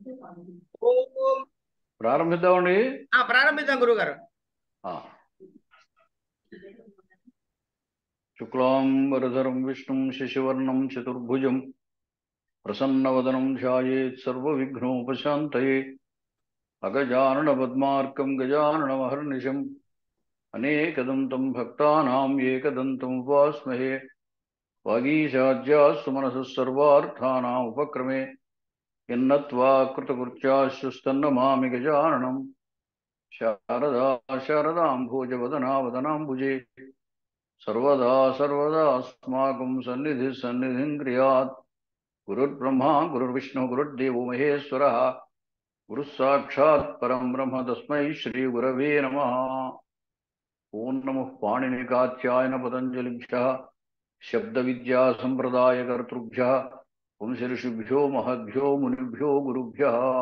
ఓం ప్రారంభిద్దామండి ఆ, ప్రారంభిద్దాం గురువు గారు ఆ. శుక్లాం వరదరం విష్ణుం శశివర్ణం చతుర్భుజం ప్రసన్నవదనం ధ్యాయేత్ సర్వవిఘ్నోపశాంతయే అగజానన పద్మార్కం గజాననమహర్నిశం అనేకదంతం భక్తానాం ఏకదంతం ఉపాస్మహే వాగీశాద్యాస్సు మనసు సర్వార్థానాం ఉపక్రమే ఎన్నత్వా కృతకృత్యాశ్చుస్తన్నమామి గజాననం శారదా శారదాంభోజవదనావదనాంబుజే సర్వదా సర్వదాస్మాకం సన్నిధి సన్నిధిం క్రియాత్ గురుర్బ్రహ్మా గురుర్విష్ణు గురుర్దేవో మహేశ్వర గురుः సాక్షాత్ పరం బ్రహ్మ తస్మై శ్రీ గురవే నమ ఓం నమ పాణినికాత్యాయన పతంజలిభ్య శబ్ద విద్యా సంప్రదాయకర్తృభ్య వంశఋషిభ్యో మహద్భ్యో మునిభ్యో గురుభ్య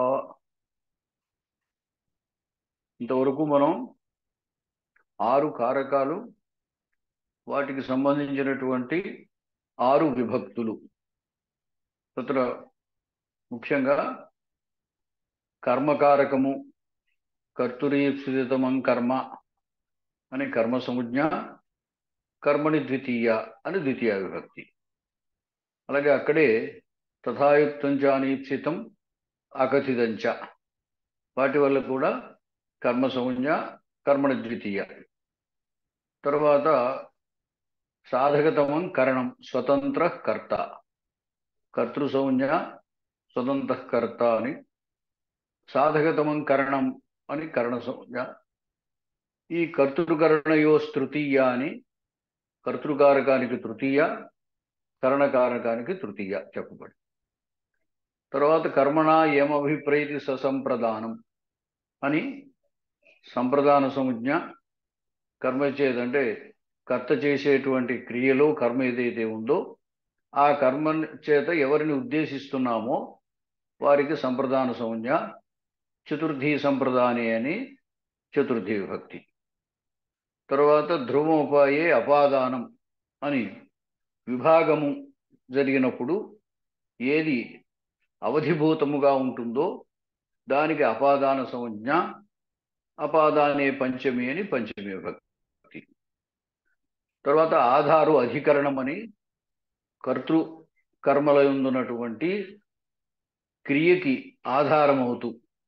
ఇంతవరకు మనం ఆరు కారకాలు వాటికి సంబంధించినటువంటి ఆరు విభక్తులు తత్ర ముఖ్యంగా కర్మకారకము కర్తురీప్సితమం కర్మ అని కర్మ సంజ్ఞ కర్మని ద్వితీయ అని ద్వితీయ విభక్తి అలాగే అక్కడే తథాయుక్తం చ అనీప్సితం అకథితంచ వాటి వల్ల కూడా కర్మ సంజ్ఞ కర్మణ ద్వితీయ తర్వాత సాధకతమం కరణం స్వతంత్ర కర్త కర్తృ సంజ్ఞ స్వతంత్ర కర్త అని సాధకతమం కరణం అని కరణ సంజ్ఞ ఈ కర్తృకరణయోస్తృతీయ అని కర్తృకారకానికి తృతీయ కరణకారకానికి తృతీయ చెప్పబడి తర్వాత కర్మణ ఏమభిప్రైతి ససంప్రదానం అని సంప్రదాన సంజ్ఞ కర్మ చేదంటే కర్త చేసేటువంటి క్రియలో కర్మ ఏదైతే ఉందో ఆ కర్మ చేత ఎవరిని ఉద్దేశిస్తున్నామో వారికి సంప్రదాన సంజ్ఞ చతుర్థి సంప్రదానే అని చతుర్థి విభక్తి తర్వాత ధ్రువోపాయే అపాదానం అని విభాగము జరిగినప్పుడు ఏది అవధిభూతముగా ఉంటుందో దానికి అపాదాన సంజ్ఞ అపాదానే పంచమి అని పంచమి విభక్తి తర్వాత ఆధారు అధికరణం అని కర్తృ కర్మల ఉన్నటువంటి క్రియకి ఆధారమవుతూ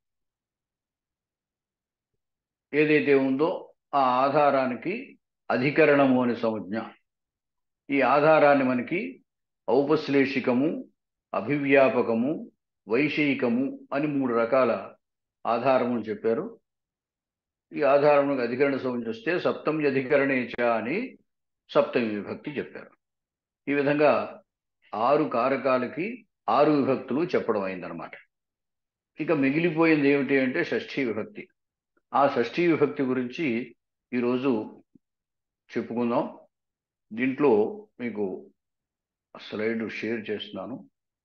ఏదైతే ఉందో ఆ ఆధారానికి అధికరణము అని సంజ్ఞ ఈ ఆధారాన్ని మనకి ఔపశ్లేషికము అభివ్యాపకము వైషయికము అని మూడు రకాల ఆధారములు చెప్పారు ఈ ఆధారములకు అధికరణ సంజ్ఞ వస్తే సప్తమి అధికరణేచ అని సప్తమి విభక్తి చెప్పారు ఈ విధంగా ఆరు కారకాలకి ఆరు విభక్తులు చెప్పడం అయిందనమాట ఇక మిగిలిపోయింది ఏమిటి అంటే షష్ఠీ విభక్తి ఆ షష్ఠీ విభక్తి గురించి ఈరోజు చెప్పుకుందాం దీంట్లో మీకు స్లైడ్ షేర్ చేస్తున్నాను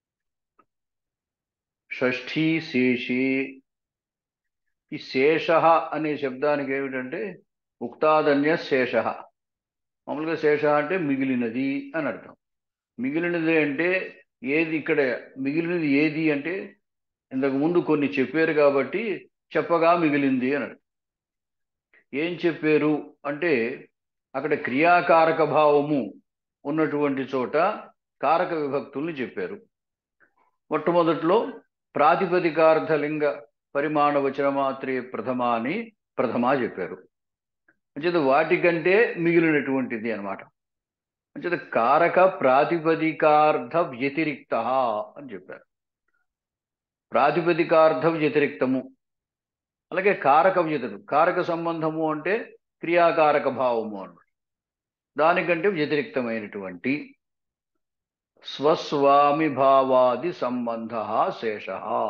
షష్ఠీ శేషి ఈ శేష అనే శబ్దానికి ఏమిటంటే ఉక్తాదన్య శేష మామూలుగా శేష అంటే మిగిలినది అని అర్థం మిగిలినది అంటే ఏది ఇక్కడ మిగిలినది ఏది అంటే ఇంతకు ముందు కొన్ని చెప్పారు కాబట్టి చెప్పగా మిగిలింది అని అర్థం ఏం చెప్పారు అంటే అక్కడ క్రియాకారక భావము ఉన్నటువంటి చోట కారక విభక్తుల్ని చెప్పారు మొట్టమొదట్లో ప్రాతిపదికార్థలింగ పరిమాణ వచన మాత్రే ప్రథమ అని ప్రథమ చెప్పారు అంచేత వాటికంటే మిగిలినటువంటిది అనమాట అంచేత కారక ప్రాతిపదికార్థ వ్యతిరిక్త అని చెప్పారు ప్రాతిపదికార్థ వ్యతిరిక్తము అలాగే కారక వ్యతిరిక్తం కారక సంబంధము అంటే క్రియాకారక భావము అన్నమాట దానికంటే వ్యతిరిక్తమైనటువంటి స్వస్వామి భావాది సంబంధ శేష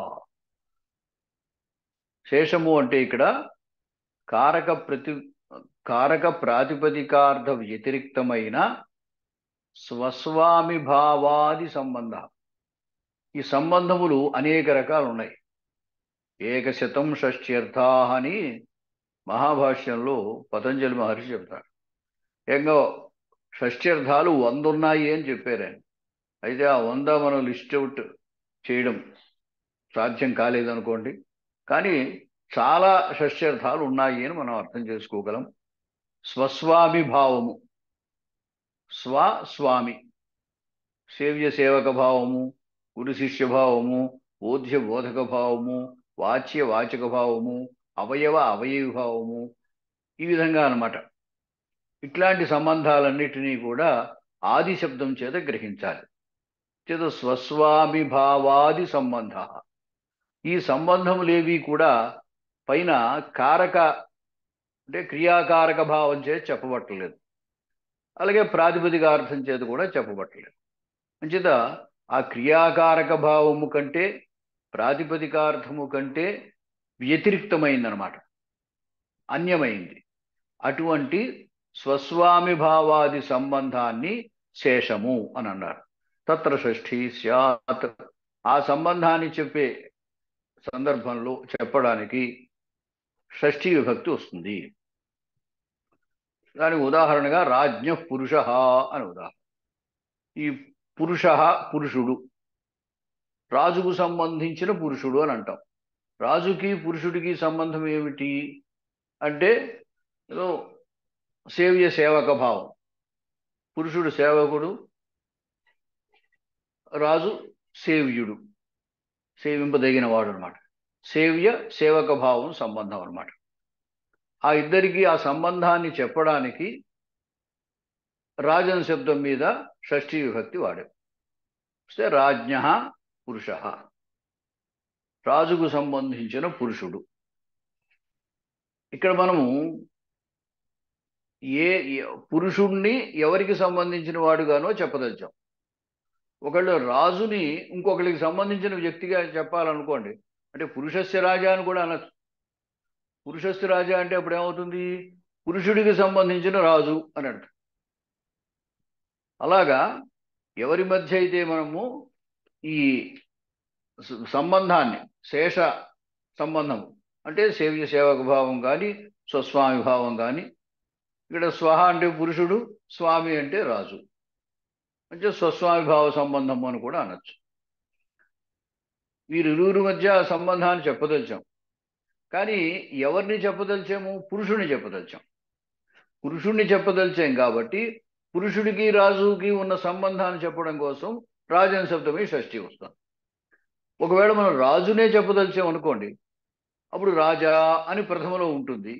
శేషము అంటే ఇక్కడ కారక ప్రతి కారక ప్రాతిపదికార్థ వ్యతిరిక్తమైన స్వస్వామి భావాది సంబంధ ఈ సంబంధములు అనేక రకాలు ఉన్నాయి ఏకశతం షష్ట్యర్థా అని మహాభాష్యంలో పతంజలి మహర్షి చెప్తారు ఏంగో షష్ట్యర్థాలు వంద ఉన్నాయి అని చెప్పారు ఆయన అయితే ఆ వంద మనం లిస్ట్ అవుట్ చేయడం సాధ్యం కాలేదనుకోండి కానీ చాలా షష్ఠ్యర్థాలు ఉన్నాయి అని మనం అర్థం చేసుకోగలం స్వస్వామిభావము స్వ స్వామి సేవ్య సేవక భావము గురు శిష్య భావము బోధ్య బోధక భావము వాచ్య వాచక భావము అవయవ అవయవ భావము ఈ విధంగా అన్నమాట ఇట్లాంటి సంబంధాలన్నిటినీ కూడా ఆది శబ్దం చేత గ్రహించాలి చేత స్వస్వామిభావాది సంబంధ ఈ సంబంధములేవి కూడా పైన కారక అంటే క్రియాకారక భావం చేత చెప్పబట్టలేదు అలాగే ప్రాతిపదికార్థం చేత కూడా చెప్పబట్టలేదు అంచేత ఆ క్రియాకారక భావము కంటే ప్రాతిపదికార్థము కంటే వ్యతిరిక్తమైందనమాట అన్యమైంది అటువంటి స్వస్వామి భావాది సంబంధాన్ని శేషము అని అన్నారు తత్ర షష్ఠి స్యాత్ ఆ సంబంధాన్ని చెప్పే సందర్భంలో చెప్పడానికి షష్ఠి విభక్తి వస్తుంది దానికి ఉదాహరణగా రాజ్ఞ పురుష అని ఉదాహరణ ఈ పురుష పురుషుడు రాజుకు సంబంధించిన పురుషుడు అని అంటాం రాజుకి పురుషుడికి సంబంధం ఏమిటి అంటే ఏదో సేవ్య సేవక భావం పురుషుడు సేవకుడు రాజు సేవ్యుడు సేవింపదగిన వాడు అనమాట సేవ్య సేవక భావం సంబంధం అనమాట ఆ ఇద్దరికి ఆ సంబంధాన్ని చెప్పడానికి రాజన్ శబ్దం మీద షష్ఠీ విభక్తి వాడాం వస్తే రాజ్ఞ పురుష రాజుకు సంబంధించిన పురుషుడు ఇక్కడ మనము ఏ ఏ- పురుషుణ్ణి ఎవరికి సంబంధించిన వాడుగానో చెప్పదలిచాం ఒకళ్ళు రాజుని ఇంకొకరికి సంబంధించిన వ్యక్తిగా చెప్పాలనుకోండి అంటే పురుషస్య రాజా అని కూడా అనొచ్చు పురుషస్య రాజా అంటే అప్పుడు ఏమవుతుంది పురుషుడికి సంబంధించిన రాజు అని అంట అలాగా ఎవరి మధ్య అయితే మనము ఈ స- సంబంధాన్ని శేష సంబంధం అంటే సేవ్య సేవక భావం కానీ స్వస్వామి భావం కానీ ఇక్కడ స్వహ అంటే పురుషుడు స్వామి అంటే రాజు అంటే స్వస్వామి భావ సంబంధం అని కూడా అనొచ్చు వీరిరువురి మధ్య ఆ సంబంధాన్ని చెప్పదలిచాం కానీ ఎవరిని చెప్పదలిచాము పురుషుడిని చెప్పదలిచాం పురుషుడిని చెప్పదలిచాం కాబట్టి పురుషుడికి రాజుకి ఉన్న సంబంధాన్ని చెప్పడం కోసం రాజన్ శబ్దమే షష్ఠి వస్తాం ఒకవేళ మనం రాజునే చెప్పదలిచాం అనుకోండి అప్పుడు రాజా అని ప్రథమలో ఉంటుంది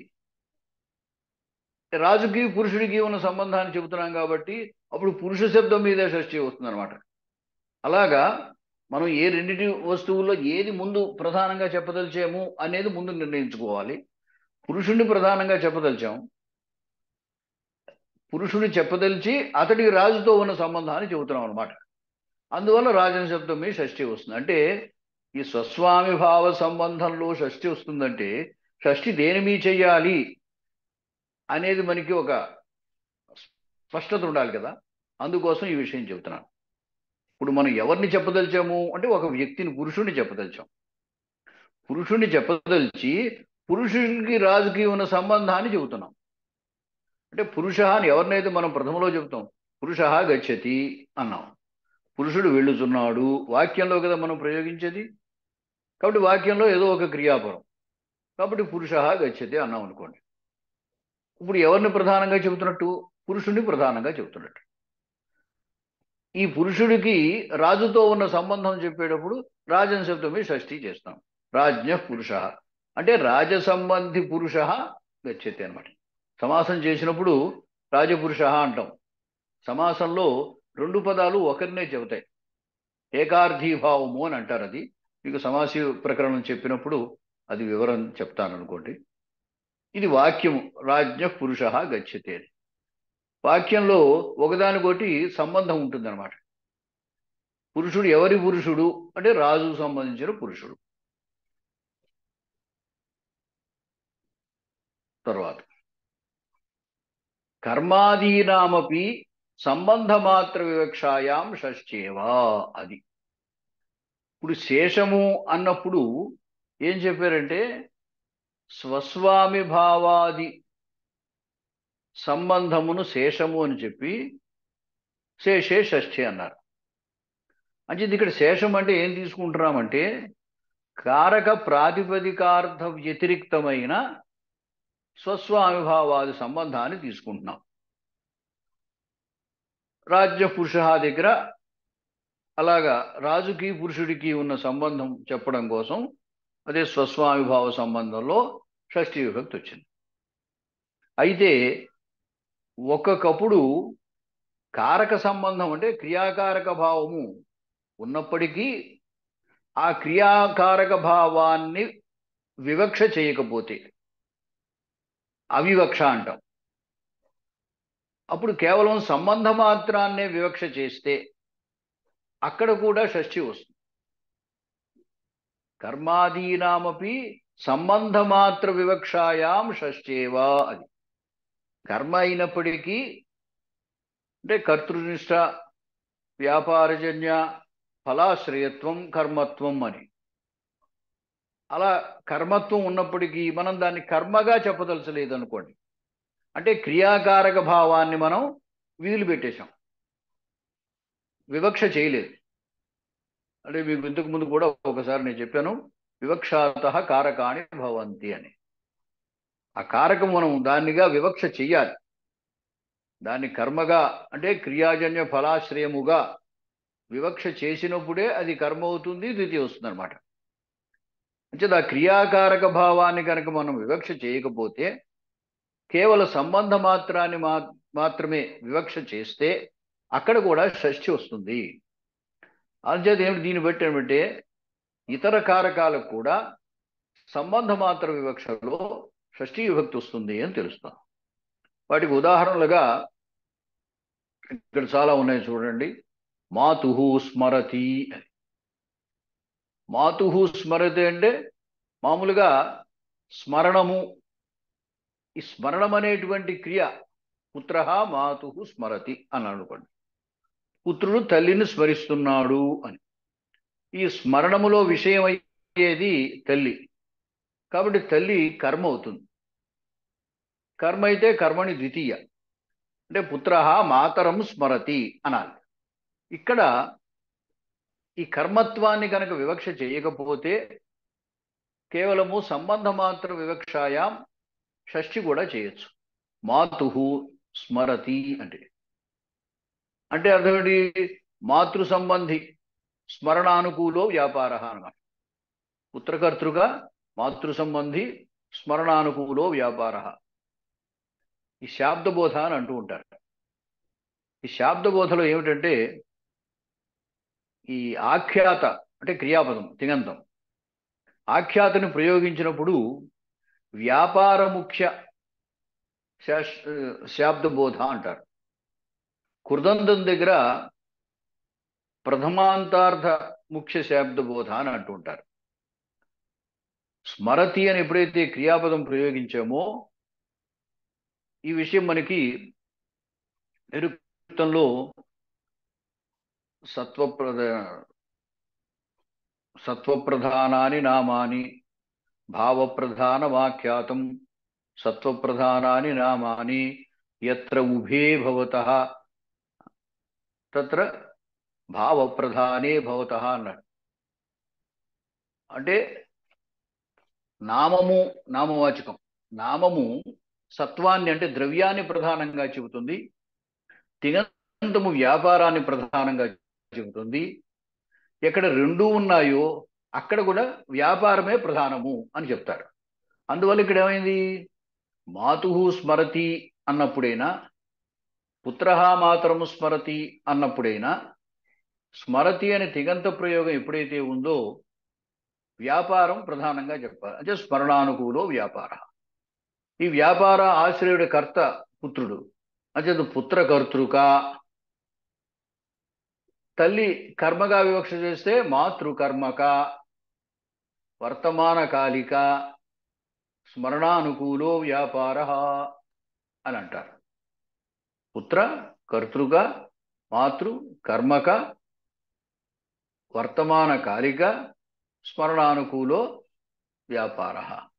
రాజుకి పురుషుడికి ఉన్న సంబంధాన్ని చెబుతున్నాం కాబట్టి అప్పుడు పురుష శబ్దం మీదే షష్ఠి వస్తుంది అనమాట అలాగా మనం ఏ రెండింటి వస్తువుల్లో ఏది ముందు ప్రధానంగా చెప్పదలిచాము అనేది ముందు నిర్ణయించుకోవాలి పురుషుణ్ణి ప్రధానంగా చెప్పదలిచాం పురుషుని చెప్పదలిచి అతడికి రాజుతో ఉన్న సంబంధాన్ని చెబుతున్నాం అనమాట అందువల్ల రాజన శబ్దం మీద షష్ఠి వస్తుంది అంటే ఈ స్వస్వామి భావ సంబంధంలో షష్ఠి వస్తుందంటే షష్ఠి దేని మీ చెయ్యాలి అనేది మనకి ఒక స్పష్టత ఉండాలి కదా అందుకోసం ఈ విషయం చెబుతున్నాను ఇప్పుడు మనం ఎవరిని చెప్పదలిచాము అంటే ఒక వ్యక్తిని పురుషుడిని చెప్పదలిచాం పురుషుడిని చెప్పదలిచి పురుషుడికి రాజుకి ఉన్న సంబంధాన్ని చెబుతున్నాం అంటే పురుష అని ఎవరినైతే మనం ప్రథమలో చెబుతాం పురుష గచ్చతి అన్నాం పురుషుడు వెళ్ళుచున్నాడు వాక్యంలో కదా మనం ప్రయోగించేది కాబట్టి వాక్యంలో ఏదో ఒక క్రియాపరం కాబట్టి పురుష గచ్చతి అన్నాం అనుకోండి ఇప్పుడు ఎవరిని ప్రధానంగా చెబుతున్నట్టు పురుషుడిని ప్రధానంగా చెబుతున్నట్టు ఈ పురుషుడికి రాజుతో ఉన్న సంబంధం చెప్పేటప్పుడు రాజన్ శబ్దమే షష్ఠి చేస్తాం రాజ్ఞ పురుష అంటే రాజ సంబంధి పురుష గచ్చతి అనమాట సమాసం చేసినప్పుడు రాజపురుష అంటాం సమాసంలో రెండు పదాలు ఒకరినే చెబుతాయి ఏకార్థీభావము అని అంటారు అది మీకు సమాసి ప్రకరణం చెప్పినప్పుడు అది వివరం చెప్తాను అనుకోండి ఇది వాక్యము రాజ్ఞ పురుష గచ్చతే అని. వాక్యంలో ఒకదానికొకటి సంబంధం ఉంటుందన్నమాట పురుషుడు ఎవరి పురుషుడు అంటే రాజుకు సంబంధించిన పురుషుడు తర్వాత కర్మాదీనామపి సంబంధమాత్ర వివక్షాయాం షష్ఠేవా అది ఇప్పుడు శేషము అన్నప్పుడు ఏం చెప్పారంటే స్వస్వామి భావాది సంబంధమును శేషము అని చెప్పి శేషే షష్ఠి అన్నారు అంటే ఇక్కడ శేషం అంటే ఏం తీసుకుంటున్నామంటే కారక ప్రాతిపదికార్థ వ్యతిరిక్తమైన స్వస్వామిభావాది సంబంధాన్ని తీసుకుంటున్నాం రాజ్య పురుష దగ్గర అలాగా రాజుకి పురుషుడికి ఉన్న సంబంధం చెప్పడం కోసం అదే స్వస్వామిభావ సంబంధంలో షష్ఠీ విభక్తి వచ్చింది అయితే ఒక్కొక్కప్పుడు కారక సంబంధం అంటే క్రియాకారక భావము ఉన్నప్పటికీ ఆ క్రియాకారక భావాన్ని వివక్ష చేయకపోతే అవివక్ష అంటాం అప్పుడు కేవలం సంబంధ మాత్రాన్నే వివక్ష చేస్తే అక్కడ కూడా షష్ఠి వస్తుంది కర్మాదీనామపి సంబంధమాత్ర వివక్షాయాం షష్ఠేవా అది కర్మ అయినప్పటికీ అంటే కర్తృనిష్ట వ్యాపారజన్య ఫలాశ్రయత్వం కర్మత్వం అని అలా కర్మత్వం ఉన్నప్పటికీ మనం దాన్ని కర్మగా చెప్పదలచలేదు అనుకోండి అంటే క్రియాకారక భావాన్ని మనం వీలు పెట్టేశాం వివక్ష చేయలేదు అంటే మీకు ఇంతకు ముందు కూడా ఒకసారి నేను చెప్పాను వివక్షాత కారకాని భవంతి అని ఆ కారకం మనం దాన్నిగా వివక్ష చెయ్యాలి దాన్ని కర్మగా అంటే క్రియాజన్య ఫలాశ్రయముగా వివక్ష చేసినప్పుడే అది కర్మ అవుతుంది ద్వితీయ వస్తుంది అనమాట అంటే ఆ క్రియాకారక భావాన్ని కనుక మనం వివక్ష చేయకపోతే కేవల సంబంధ మాత్రాన్ని మా మాత్రమే వివక్ష చేస్తే అక్కడ కూడా షష్ఠి వస్తుంది అందుచేత ఏమిటి దీన్ని బట్టి ఏమిటంటే ఇతర కారకాలకు కూడా సంబంధ మాత్ర వివక్షలో షష్ఠీ విభక్తి వస్తుంది అని తెలుస్తాం వాటికి ఉదాహరణలుగా ఇక్కడ చాలా ఉన్నాయి చూడండి మాతు స్మరతి అని మాతు స్మరతి అంటే మామూలుగా స్మరణము ఈ స్మరణం అనేటువంటి క్రియ పుత్ర మాతు స్మరతి అని అనుకోండి పుత్రుడు తల్లిని స్మరిస్తున్నాడు అని ఈ స్మరణములో విషయం అయ్యేది తల్లి కాబట్టి తల్లి కర్మ అవుతుంది కర్మ అయితే కర్మని ద్వితీయ అంటే పుత్ర మాతరం స్మరతి అనాలి ఇక్కడ ఈ కర్మత్వాన్ని కనుక వివక్ష చేయకపోతే కేవలము సంబంధ మాత్ర వివక్షాయాం షష్ఠి కూడా చేయొచ్చు మాతు స్మరతి అంటే అంటే అర్థమేంటి మాతృ సంబంధి స్మరణానుకూలో వ్యాపార అన్నమాట పుత్రకర్తృగా మాతృ సంబంధి స్మరణానుకూలో వ్యాపార ఈ శాబ్దబోధ అని అంటూ ఉంటారు ఈ శాబ్దబోధలో ఏమిటంటే ఈ ఆఖ్యాత అంటే క్రియాపదం తింగంతం ఆఖ్యాతని ప్రయోగించినప్పుడు వ్యాపార ముఖ్య శాబ్దబోధ అంటారు కుర్దంతం దగ్గర ప్రథమాంతార్థ ముఖ్య శాబ్దబోధ అని అంటుంటారు స్మరతి అని ఎప్పుడైతే క్రియాపదం ప్రయోగించామో ఈ విషయం మనకి నిరుక్తంలో సత్వప్రధ సత్వప్రధానాని నామాని భావప్రధాన వాక్యాతం సత్వప్రధానాని నామాని ఎత్ర ఉభే భవత తత్ర భావప్రధానే భవత అన్నాడు అంటే నామము నామవాచకం నామము సత్వాన్ని అంటే ద్రవ్యాన్ని ప్రధానంగా చెబుతుంది తిగంతము వ్యాపారాన్ని ప్రధానంగా చెబుతుంది ఎక్కడ రెండు ఉన్నాయో అక్కడ కూడా వ్యాపారమే ప్రధానము అని చెప్తారు అందువల్ల ఇక్కడ ఏమైంది మాతు స్మరతి అన్నప్పుడైనా పుత్ర మాతరము స్మరతి అన్నప్పుడైనా స్మరతి అనే తిగంత ప్రయోగం ఎప్పుడైతే ఉందో వ్యాపారం ప్రధానంగా చెప్పాలి అంటే స్మరణానుకూలో వ్యాపార ఈ వ్యాపార ఆశ్రయుడి కర్త పుత్రుడు అంటే పుత్రకర్తృక తల్లి కర్మగా వివక్ష చేస్తే మాతృకర్మక వర్తమాన కాలిక స్మరణానుకూలో వ్యాపార అని అంటారు పుత్ర కర్తృక మాతృ కర్మక వర్తమాన కాలిక స్మరణానుకూలో వ్యాపార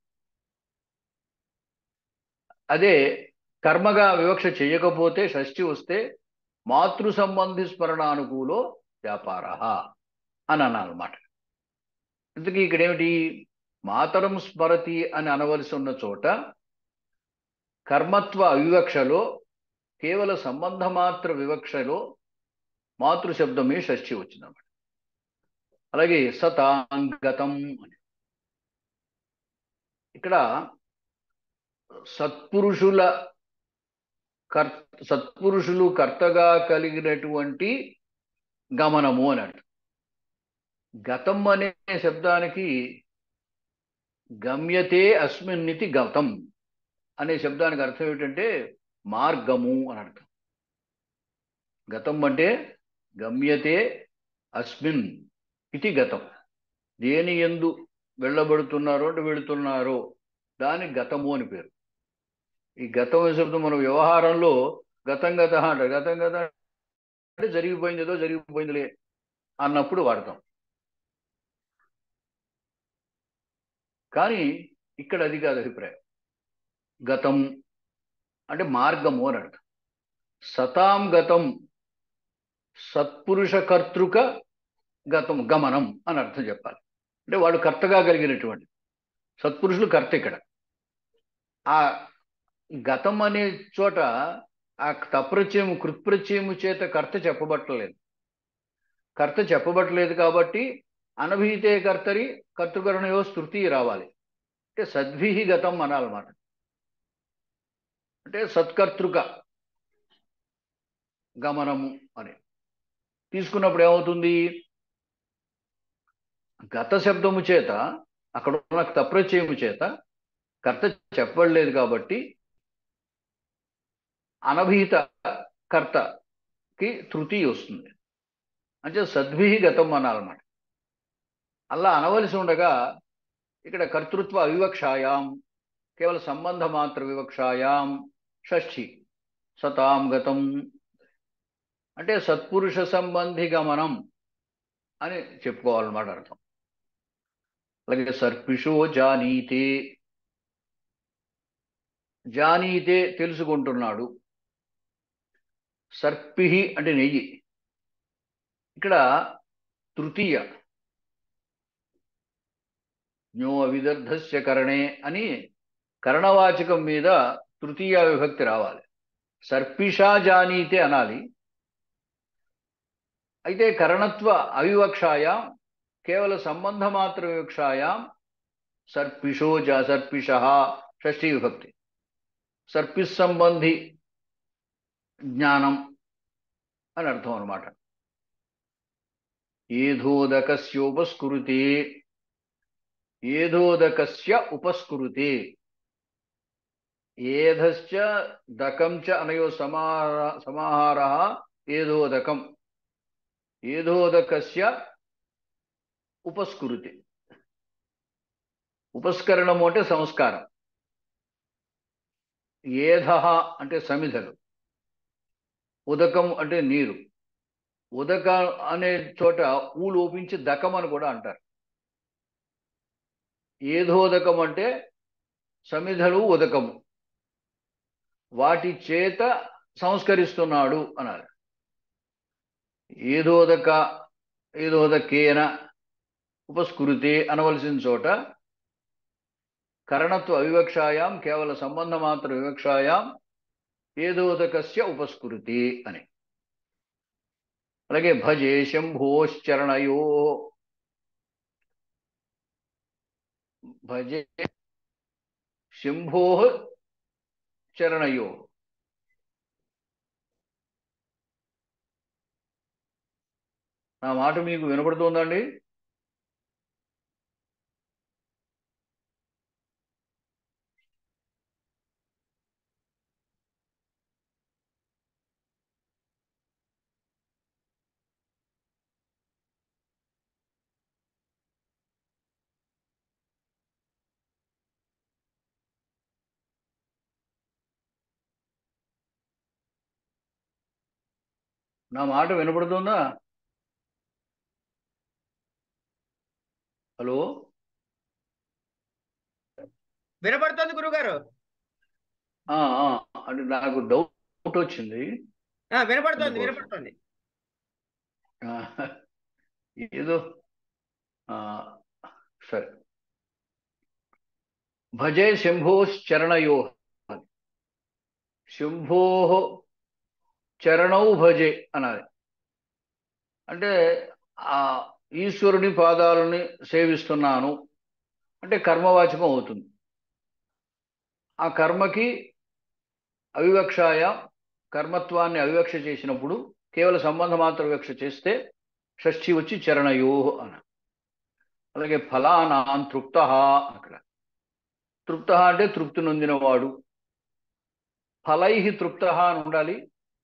అదే కర్మగా వివక్ష చేయకపోతే షష్ఠి వస్తే మాతృ సంబంధి స్మరణానుకూలో వ్యాపార అని అన్నమాట ఇంతకీ ఇక్కడ ఏమిటి మాతరం స్మరతి అని అనవలసి ఉన్న చోట కర్మత్వ అవివక్షలో కేవల సంబంధ మాత్ర వివక్షలో మాతృశబ్దమే షష్ఠి వచ్చిందన్నమాట అలాగే సతాంగతం అని ఇక్కడ సత్పురుషుల కర్ సత్పురుషులు కర్తగా కలిగినటువంటి గమనము అని అంట గతం అనే శబ్దానికి గమ్యతే అస్మిన్నితి గతం అనే శబ్దానికి అర్థం ఏమిటంటే మార్గము అని అర్థం గతం అంటే గమ్యతే అస్మిన్ ఇది గతం దేని ఎందు వెళ్ళబడుతున్నారో అంటే వెళుతున్నారో దాని గతము అని పేరు ఈ గతం అనే శబ్దం మన వ్యవహారంలో గతం గత అంటారు గతం గత అంటే జరిగిపోయింది ఏదో జరిగిపోయిందిలే అన్నప్పుడు వాడతాం కానీ ఇక్కడ అది కాదు అభిప్రాయం గతం అంటే మార్గము అని అర్థం సతాం గతం సత్పురుష కర్తృక గతం గమనం అని అర్థం చెప్పాలి అంటే వాడు కర్తగా కలిగినటువంటి సత్పురుషులు కర్త ఇక్కడ ఆ గతం అనే చోట ఆ తప్రత్యయము కృత్ప్రత్యయము చేత కర్త చెప్పబట్టలేదు కర్త చెప్పబట్టలేదు కాబట్టి అనభీతే కర్తరి కర్తృకరణయో స్తృతి రావాలి అంటే సద్భి గతం అనాలన్నమాట అంటే సత్కర్తృక గమనము అని తీసుకున్నప్పుడు ఏమవుతుంది గత శబ్దము చేత అక్కడ ఉన్న తప్రచయము చేత కర్త చెప్పబడలేదు కాబట్టి అనభీత కర్తకి తృతి వస్తుంది అంటే సద్భి గతం అనాలన్నమాట అలా అనవలసి ఉండగా ఇక్కడ కర్తృత్వ అవివక్షాయాం కేవల సంబంధ మాత్ర వివక్షాయాం షష్ఠి సతాం గతం అంటే సత్పురుష సంబంధి గమనం అని చెప్పుకోవాలన్నమాట అర్థం అలాగే సర్పిషో జానీతే జానీతే తెలుసుకుంటున్నాడు సర్పి అంటే నెయ్యి ఇక్కడ తృతీయ జ్ఞో విదర్ధస్య కరణే అని కరణవాచకం మీద తృతీయ విభక్తి రావాలి సర్పిషా జానీతే అనాలి అయితే కరణత్వ అవివక్షాయాం కేవల సంబంధ మాత్ర వివక్షాయాం సర్పిషో జా సర్పిష షష్ఠీ విభక్తి సర్పిస్ సంబంధి జ్ఞానం అని అర్థం అనమాట ఏధోదకస్యోపస్కృతే ఏధోదకస్య ఉపస్కృతే ఏధశ్చ దకం చ అనయో సమాహార సమాహార ఏధోదకం ఏధోదకస్య ఉపస్కృతి ఉపస్కరణము అంటే సంస్కారం ఏధ అంటే సమిధలు ఉదకం అంటే నీరు ఉదక అనే చోట ఊ లోపించి దకం అని కూడా అంటారు ఏధోదకం అంటే సమిధలు ఉదకము వాటి చేత సంస్కరిస్తున్నాడు అన్నారు ఏదోదక ఏదోదకేన ఉపస్కృతి అనవలసిన చోట కరణత్వ అవివక్షాయాం కేవల సంబంధ మాత్ర వివక్షాయాం ఏదోదకస్య ఉపస్కృతి అని అలాగే భజే శంభోశ్చరణయో భజే శంభో చరణయో నా మాట మీకు వినపడుతుందండి నా మాట వినపడుతుందా హలో వినపడుతోంది గురుగారు ఆ, ఆ, అంటే నాకు డౌట్ వచ్చింది ఆ, వినపడుతోంది అందుకోసం. వినపడుతోంది ఆ, ఏదో ఆ, సరే భజే శంభోశ్చరణయో శంభో చరణౌ భజే అన్నది అంటే ఆ ఈశ్వరుని పాదాలని సేవిస్తున్నాను అంటే కర్మవాచకం అవుతుంది ఆ కర్మకి అవివక్షాయ కర్మత్వాన్ని అవివక్ష చేసినప్పుడు కేవల సంబంధ మాత్ర వివక్ష చేస్తే షష్ఠి వచ్చి చరణయో అన అలాగే ఫలానాం తృప్త అక్కడ తృప్త అంటే తృప్తి నొందినవాడు ఫలై తృప్త అని ఉండాలి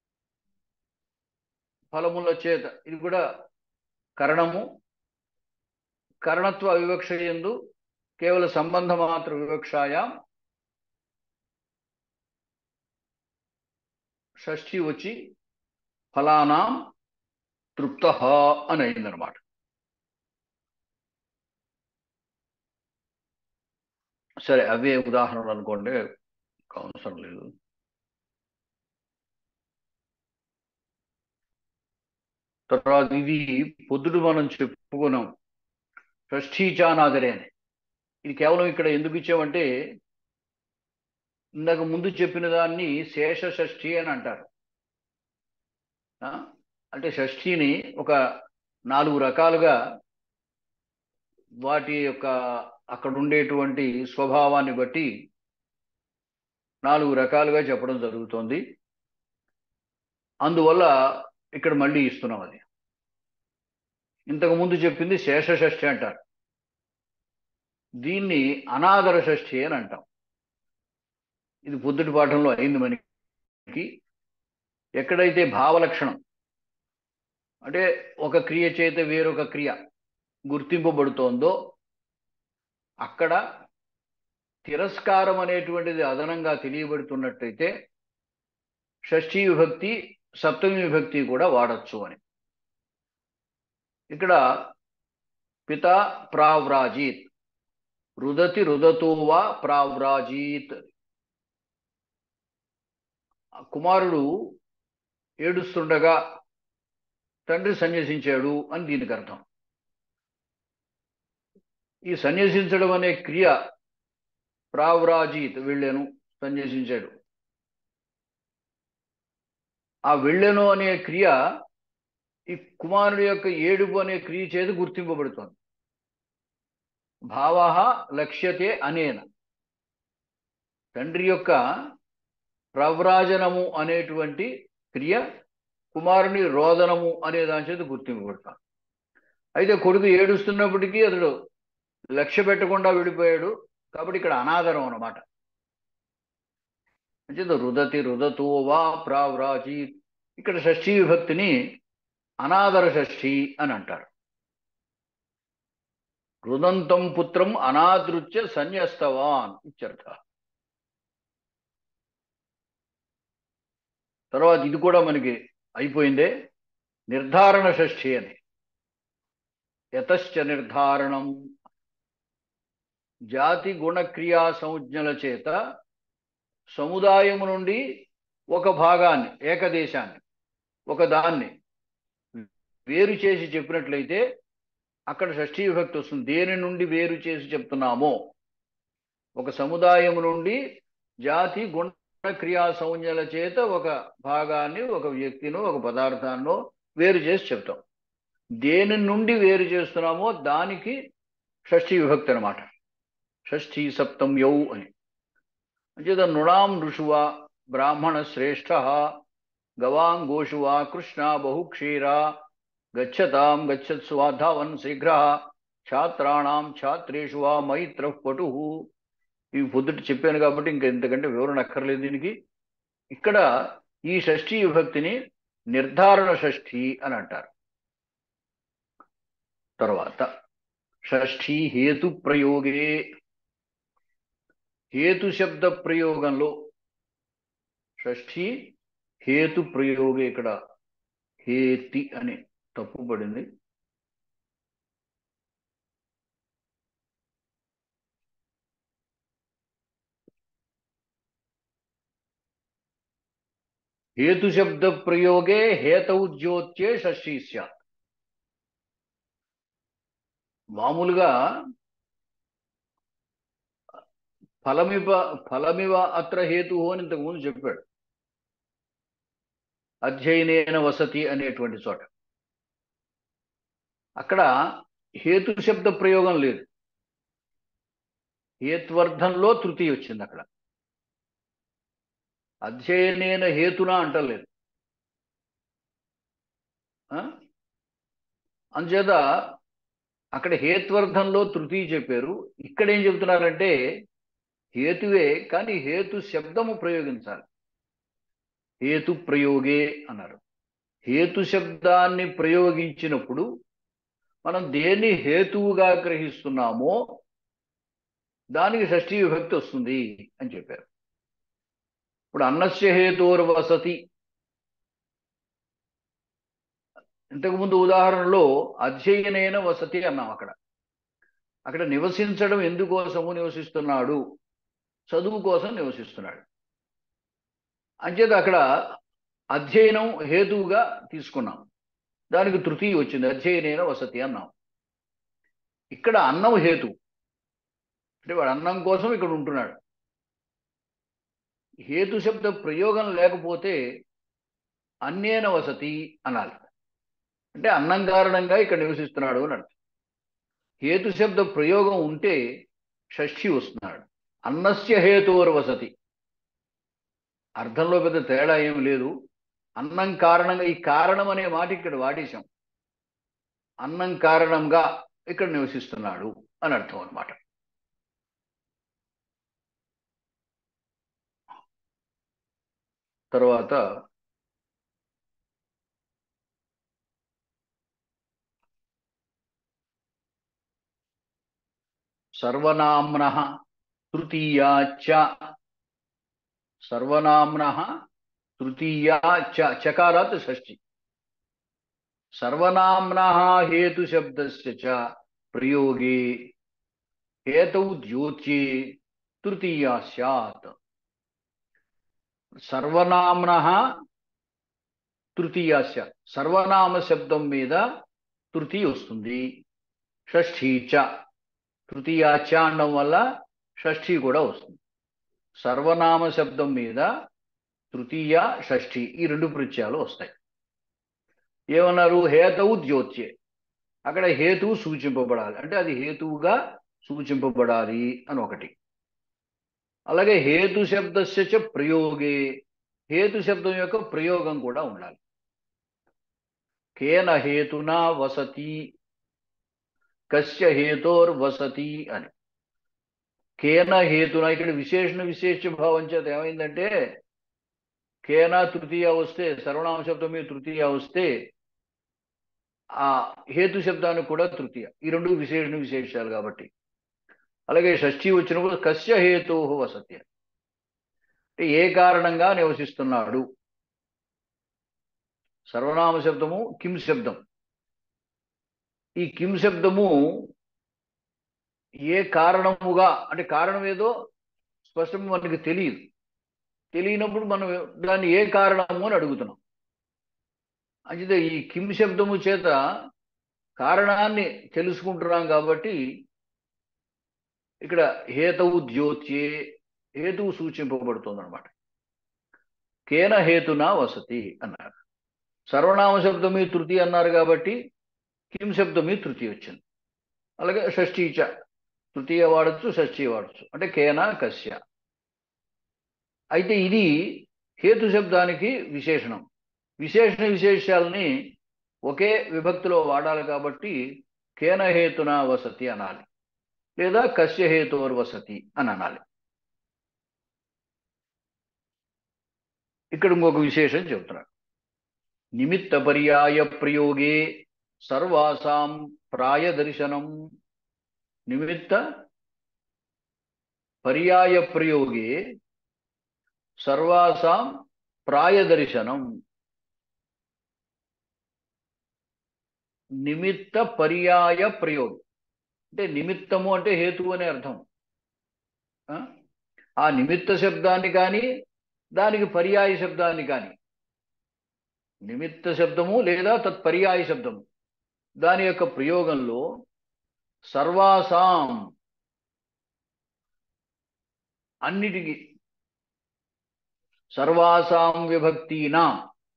ఫలముల చేత ఇది కూడా కరణము కరణత్వ వివక్ష ఎందు కేవల సంబంధ మాత్ర వివక్షాయ షష్ఠి వచ్చి ఫలానాం తృప్త అని అయిందనమాట సరే అవే ఉదాహరణలు అనుకోండి అవసరం లేదు తర్వాత ఇది పొద్దుడు మనం చెప్పుకున్నాం షష్ఠీచానాదరే అని ఇది కేవలం ఇక్కడ ఎందుకు ఇచ్చామంటే ఇందాక ముందు చెప్పిన దాన్ని శేష షష్ఠి అని అంటారు ఆ? అంటే షష్ఠిని ఒక నాలుగు రకాలుగా వాటి యొక్క అక్కడ ఉండేటువంటి స్వభావాన్ని బట్టి నాలుగు రకాలుగా చెప్పడం జరుగుతోంది అందువల్ల ఇక్కడ మళ్ళీ ఇస్తున్నాం అది ఇంతకు ముందు చెప్పింది శేష షష్ఠి అంటారు దీన్ని అనాదర షష్ఠి అని అంటాం ఇది పొద్దుటి పాఠంలో అయింది మనకి ఎక్కడైతే భావలక్షణం అంటే ఒక క్రియ చేత వేరొక క్రియ గుర్తింపబడుతోందో అక్కడ తిరస్కారం అనేటువంటిది అదనంగా తెలియబడుతున్నట్టయితే షష్ఠీ విభక్తి సప్తమి విభక్తి కూడా వాడచ్చు అని ఇక్కడ పిత ప్రావ్రాజీత్ రుదతి రుదతో వా ప్రావ్రాజీత్ కుమారుడు ఏడుస్తుండగా తండ్రి సన్యసించాడు అని దీనికి అర్థం ఈ సన్యసించడం అనే క్రియ ప్రావ్రాజీత్ వెళ్ళాను సన్యసించాడు ఆ వెళ్ళెను అనే క్రియ ఈ కుమారుడి యొక్క ఏడుపు అనే క్రియ చేత గుర్తింపబడుతోంది భావ లక్ష్యతే అనేన తండ్రి యొక్క ప్రవ్రాజనము అనేటువంటి క్రియ కుమారుని రోదనము అనే దాని చేత గుర్తింపబడతాడు అయితే కొడుకు ఏడుస్తున్నప్పటికీ అతడు లక్ష్య పెట్టకుండా విడిపోయాడు కాబట్టి ఇక్కడ అనాదరం అన్నమాట అంటే రుదతి రుదతో వా ప్రావ్రాజి ఇక్కడ షష్ఠీ విభక్తిని అనాదర షష్ఠి అని అంటారు రుదంతం పుత్రం అనాదృత్య సన్యస్తవాన్ ఇత్యర్థ తర్వాత ఇది కూడా మనకి అయిపోయిందే నిర్ధారణ షష్ఠి అని యతశ్చ నిర్ధారణం జాతి గుణక్రియా సంజ్ఞల చేత సముదాయము నుండి ఒక భాగాన్ని ఏకదేశాన్ని ఒక దాన్ని వేరు చేసి చెప్పినట్లయితే అక్కడ షష్ఠీ విభక్తి వస్తుంది దేని నుండి వేరు చేసి చెప్తున్నామో ఒక సముదాయము నుండి జాతి గుణ క్రియా సంజ్ఞల చేత ఒక భాగాన్ని ఒక వ్యక్తినో ఒక పదార్థాన్నో వేరు చేసి చెప్తాం దేని నుండి వేరు చేస్తున్నామో దానికి షష్ఠీ విభక్తి అనమాట షష్ఠీ సప్తం యౌ అని అంచేత నృణాం ఋషువా బ్రాహ్మణ శ్రేష్ఠ గవాం గోషువా కృష్ణ బహుక్షీరా గచ్చతాం గచ్చత్సు ధావన్ శీఘ్ర ఛాత్రాణం ఛాత్రేషు వా మైత్ర పటు ఇవి పొద్దుట చెప్పాను కాబట్టి ఇంకా ఇంతకంటే వివరణ అక్కర్లేదు దీనికి ఇక్కడ ఈ షష్ఠీ విభక్తిని నిర్ధారణ షష్ఠి అని అంటారు తర్వాత షష్ఠీ హేతు ప్రయోగే హేతు శబ్ద ప్రయోగంలో షష్ఠీ హేతు ప్రయోగే ఇక్కడ హేతి అని తప్పు పడింది హేతు శబ్ద ప్రయోగే హేతౌద్యోత్యే షష్ఠీ స్యాత్ మామూలుగా ఫలమివ ఫలమివ అత్ర హేతు అని ఇంతకుముందు చెప్పాడు అధ్యయనేన వసతి అనేటువంటి చోట అక్కడ హేతు శబ్ద ప్రయోగం లేదు హేత్వర్థంలో తృతీయ వచ్చింది అక్కడ అధ్యయనేన హేతున అంటలేదు ఆ? అంచేత అక్కడ హేత్వర్థంలో తృతీయ చెప్పారు ఇక్కడ ఏం చెబుతున్నారంటే హేతువే కానీ హేతు శబ్దము ప్రయోగించాలి హేతు ప్రయోగే అన్నారు హేతు శబ్దాన్ని ప్రయోగించినప్పుడు మనం దేన్ని హేతువుగా గ్రహిస్తున్నామో దానికి షష్ఠీ విభక్తి వస్తుంది అని చెప్పారు ఇప్పుడు అన్నస్య హేతోర్ వసతి ఇంతకుముందు ఉదాహరణలో అధ్యయనైన వసతి అన్నాం అక్కడ అక్కడ నివసించడం ఎందుకోసము నివసిస్తున్నాడు చదువు కోసం నివసిస్తున్నాడు అంచేత అక్కడ అధ్యయనం హేతువుగా తీసుకున్నాం దానికి తృతీయ వచ్చింది అధ్యయనైన వసతి అన్నాం ఇక్కడ అన్నం హేతు అంటే వాడు అన్నం కోసం ఇక్కడ ఉంటున్నాడు హేతు శబ్ద ప్రయోగం లేకపోతే అన్యేన వసతి అనాలి అంటే అన్నం కారణంగా ఇక్కడ నివసిస్తున్నాడు అని అర్థం హేతు శబ్ద ప్రయోగం ఉంటే షష్ఠి వస్తున్నాడు అన్నస్య హేతువర్ వసతి అర్థంలో పెద్ద తేడా ఏం లేదు అన్నం కారణంగా ఈ కారణం అనే మాట ఇక్కడ వాడేశాం అన్నం కారణంగా ఇక్కడ నివసిస్తున్నాడు అని అర్థం అన్నమాట తర్వాత సర్వనామ్న తృతీయా చ సర్వనామ్న తృతీయా చ చకారాత్ షష్ఠి సర్వనామ్న హేతు శబ్దస్య చ ప్రయోగే హేతౌ ద్యోత్యే తృతీయా స్యాత్ సర్వనామ్న తృతీయాస్య సర్వనామ శబ్దం మీద తృతీయ వస్తుంది షష్ఠీ చ తృతీయాచ అనడం వల్ల షష్ఠి కూడా వస్తుంది సర్వనామ శబ్దం మీద తృతీయ షష్ఠి ఈ రెండు ప్రత్యయాలు వస్తాయి ఏమన్నారు హేతవు ద్యోత్యే అక్కడ హేతువు సూచింపబడాలి అంటే అది హేతువుగా సూచింపబడాలి అని ఒకటి అలాగే హేతు శబ్దస్య చ ప్రయోగే హేతు శబ్దం యొక్క ప్రయోగం కూడా ఉండాలి కేన హేతునా వసతి కస్య హేతోర్ వసతి అని కేన హేతున ఇక్కడ విశేషణ విశేష భావం చేత ఏమైందంటే కేన తృతీయ వస్తే సర్వనామ శబ్దం మీద తృతీయ వస్తే ఆ హేతు శబ్దానికి కూడా తృతీయ ఈ రెండు విశేషణ విశేషాలు కాబట్టి అలాగే షష్ఠి వచ్చినప్పుడు కస్య హేతు వసతి అంటే ఏ కారణంగా నివసిస్తున్నాడు సర్వనామ శబ్దము కిం శబ్దం ఈ కిం శబ్దము ఏ కారణముగా అంటే కారణం ఏదో స్పష్టం మనకి తెలియదు తెలియనప్పుడు మనం దాన్ని ఏ కారణము అని అడుగుతున్నాం అంటే ఈ కిం శబ్దము చేత కారణాన్ని తెలుసుకుంటున్నాం కాబట్టి ఇక్కడ హేతవు ద్యోత్యే హేతువు సూచింపబడుతుంది అనమాట కేన హేతునా వసతి అన్నారు సర్వనామ శబ్దమీ తృతి అన్నారు కాబట్టి కిం శబ్దమీ తృతి వచ్చింది అలాగే షష్ఠీచ తృతీయ వాడచ్చు షష్ఠీ వాడచ్చు అంటే కేన కస్య అయితే ఇది హేతు శబ్దానికి విశేషణం విశేషణ విశేషాలని ఒకే విభక్తిలో వాడాలి కాబట్టి కేన హేతున వసతి అనాలి లేదా కస్య హేతువర్ వసతి అని అనాలి ఇక్కడ ఇంకొక విశేషం చెబుతున్నాడు నిమిత్త పర్యాయ ప్రయోగే సర్వాసాం ప్రాయదర్శనం నిమిత్త పర్యాయ ప్రయోగే సర్వాసాం ప్రాయదర్శనం నిమిత్త పర్యాయ ప్రయోగం అంటే నిమిత్తము అంటే హేతువు అనే అర్థం ఆ? ఆ నిమిత్త శబ్దాన్ని కానీ దానికి పర్యాయ శబ్దాన్ని కానీ నిమిత్త శబ్దము లేదా తత్పర్యాయ శబ్దము దాని యొక్క ప్రయోగంలో సర్వాసాం అన్నిటికీ సర్వాసాం విభక్తీనాం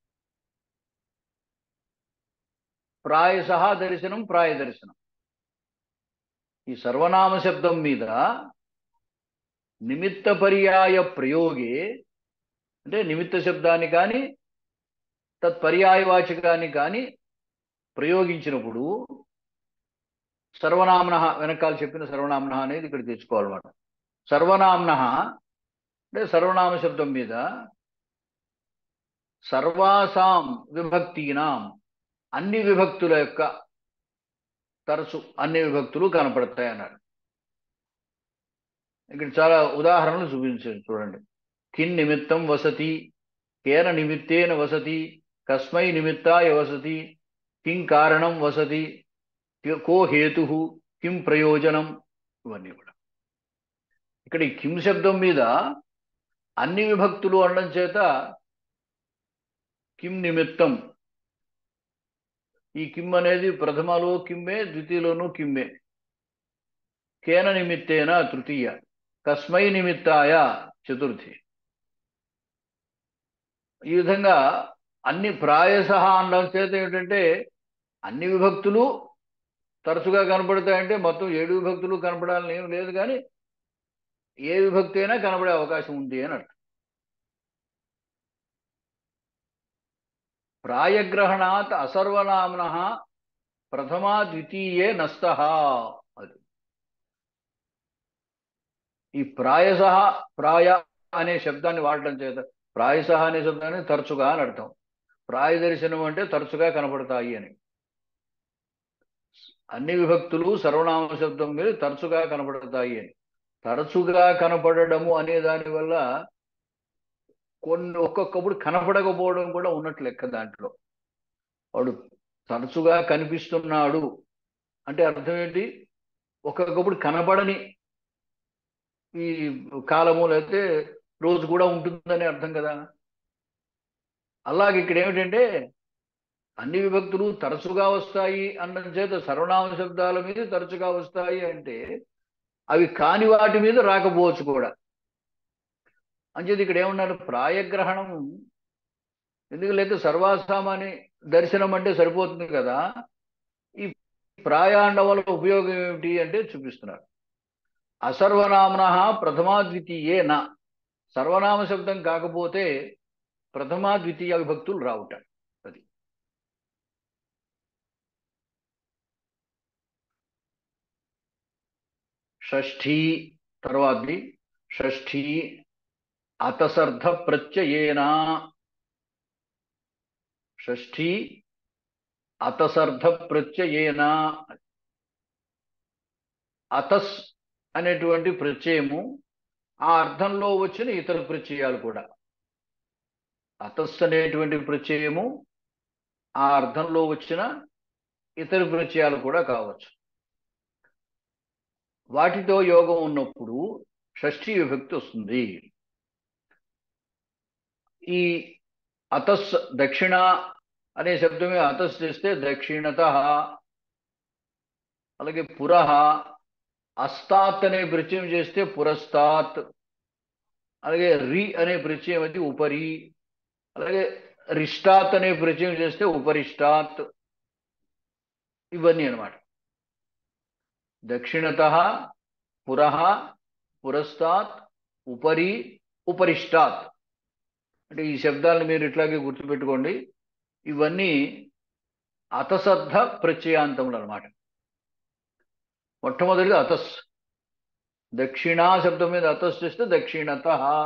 ప్రాయశ దర్శనం ప్రాయ దర్శనం ఈ సర్వనామ శబ్దం మీద నిమిత్త పర్యాయ ప్రయోగే అంటే నిమిత్త శబ్దాన్ని కానీ తత్పర్యాయవాచకాన్ని కానీ ప్రయోగించినప్పుడు సర్వనామ్న వెనకాల చెప్పిన సర్వనామ్న అనేది ఇక్కడ తెచ్చుకోవాలన్నమాట సర్వనామ్న అంటే సర్వనామ శబ్దం మీద సర్వాసాం విభక్తీనాం అన్ని విభక్తుల యొక్క తరచు అన్ని విభక్తులు కనపడతాయి అన్నాడు ఇక్కడ చాలా ఉదాహరణలు చూపించారు చూడండి కిన్ నిమిత్తం వసతి కేన నిమిత్తేన వసతి కస్మై నిమిత్తాయ వసతి కిం కారణం వసతి కో హేతు కిం ప్రయోజనం ఇవన్నీ కూడా ఇక్కడ ఈ కిం శబ్దం మీద అన్ని విభక్తులు అనడం చేత కిం నిమిత్తం ఈ కిమ్ అనేది ప్రథమలో కిమ్మే ద్వితీయలోనూ కిమ్మే కేన నిమిత్తేన తృతీయ కస్మై నిమిత్తాయ చతుర్థి ఈ విధంగా అన్ని ప్రాయశ అనడం చేత ఏమిటంటే అన్ని విభక్తులు తరచుగా కనపడతాయంటే మొత్తం ఏడు విభక్తులు కనపడాలని ఏం లేదు కానీ ఏ విభక్తి అయినా కనపడే అవకాశం ఉంది అని అర్థం ప్రాయగ్రహణాత్ అసర్వనామ్న ప్రథమా ద్వితీయే నష్ట అది ఈ ప్రాయశ ప్రాయ అనే శబ్దాన్ని వాడటం చేత ప్రాయశ అనే శబ్దాన్ని తరచుగా అని అర్థం ప్రాయ దర్శనం అంటే తరచుగా కనపడతాయి అని అన్ని విభక్తులు సర్వనామ శబ్దం మీద తరచుగా కనపడతాయి అని తరచుగా కనపడము అనే దాని వల్ల కొన్ని ఒక్కొక్కప్పుడు కనపడకపోవడం కూడా ఉన్నట్లు లెక్క దాంట్లో వాడు తరచుగా కనిపిస్తున్నాడు అంటే అర్థం ఏంటి ఒక్కొక్కప్పుడు కనపడని ఈ కాలము లేకపోతే రోజు కూడా ఉంటుందని అర్థం కదా అలాగే ఇక్కడ ఏమిటంటే అన్ని విభక్తులు తరచుగా వస్తాయి అన్నం చేత సర్వనామ శబ్దాల మీద తరచుగా వస్తాయి అంటే అవి కాని వాటి మీద రాకపోవచ్చు కూడా అంచేది ఇక్కడ ఏమన్నారు ప్రాయగ్రహణం ఎందుకు లేక సర్వాసామాని దర్శనం అంటే సరిపోతుంది కదా ఈ ప్రాయాండం వల్ల ఉపయోగం ఏమిటి అంటే చూపిస్తున్నారు అసర్వనామన ప్రథమా ద్వితీయే నా సర్వనామ శబ్దం కాకపోతే ప్రథమా ద్వితీయ విభక్తులు రావుట అది షష్ఠీ తర్వాతది షష్ఠీ అతసర్ధ ప్రత్యయేనా షష్ఠీ అతసర్ధ ప్రత్యయేనా అతస్ అనేటువంటి ప్రత్యయము ఆ అర్థంలో వచ్చిన ఇతర ప్రత్యయాలు కూడా అతస్ అనేటువంటి ప్రత్యయము ఆ అర్థంలో వచ్చిన ఇతర ప్రత్యయాలు కూడా కావచ్చు వాటితో యోగం ఉన్నప్పుడు షష్ఠీ విభక్తి వస్తుంది ఈ అతస్ దక్షిణ అనే శబ్దమే అతస్ చేస్తే దక్షిణత అలాగే పురః అస్తాత్ అనే ప్రత్యయం చేస్తే పురస్తాత్ అలాగే రి అనే ప్రత్యయం అయితే ఉపరి అలాగే రిష్టాత్ అనే ప్రత్యయం చేస్తే ఉపరిష్టాత్ ఇవన్నీ అనమాట దక్షిణత పురః పురస్తాత్ ఉపరి ఉపరిష్టాత్ అంటే ఈ శబ్దాలను మీరు ఇట్లాగే గుర్తుపెట్టుకోండి ఇవన్నీ అతసద్ధ ప్రత్యయాంతములు అనమాట మొట్టమొదటిది అతస్ దక్షిణా శబ్దం మీద అతస్ చేస్తే దక్షిణత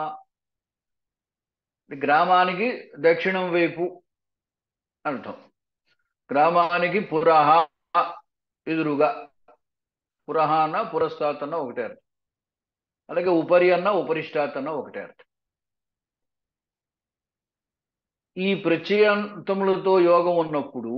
గ్రామానికి దక్షిణం వైపు అర్థం గ్రామానికి పురహ ఎదురుగా పురహ అన్న పురస్తాత్ అన్న ఒకటే అర్థం అలాగే ఉపరి అన్న ఉపరిష్టాత్ అన్న ఒకటే అర్థం ఈ ప్రత్యయంతములతో యోగం ఉన్నప్పుడు